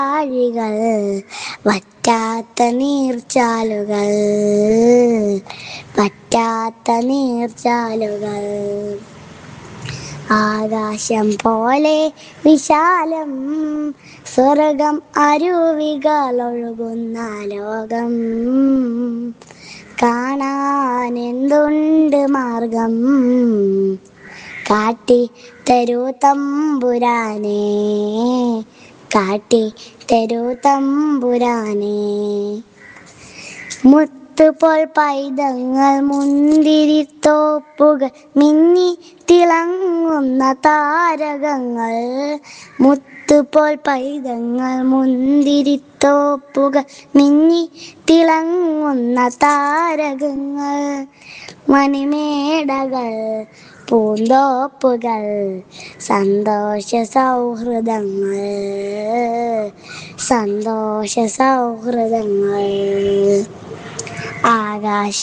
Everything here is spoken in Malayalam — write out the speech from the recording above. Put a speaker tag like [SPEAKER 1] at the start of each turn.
[SPEAKER 1] ആഴികൾ വറ്റാത്ത നീർച്ചാലുകൾ വറ്റാത്ത നീർച്ചാലുകൾ ആകാശം പോലെ വിശാലം സ്വർഗം അരുവികൾ ഒഴുകുന്ന ലോകം കാണാൻ എന്തുണ്ട് മാർഗം കാട്ടി തരൂ തമ്പുരാനെ കാട്ടി തരൂ തമ്പുരാനെ മുത്തുപോൽ പൈതങ്ങൾ മുന്തിരിത്തോപ്പുകൾ മിന്നി തിളങ്ങുന്ന താരകങ്ങൾ മുത്തുപോൽ പൈതങ്ങൾ മുന്തിരിത്തോപ്പുകൾ മിന്നി തിളങ്ങുന്ന താരകങ്ങൾ മണിമേടകൾ പൂന്തോപ്പുകൾ സന്തോഷ സൗഹൃദങ്ങൾ സന്തോഷ സൗഹൃദങ്ങൾ ആകാശ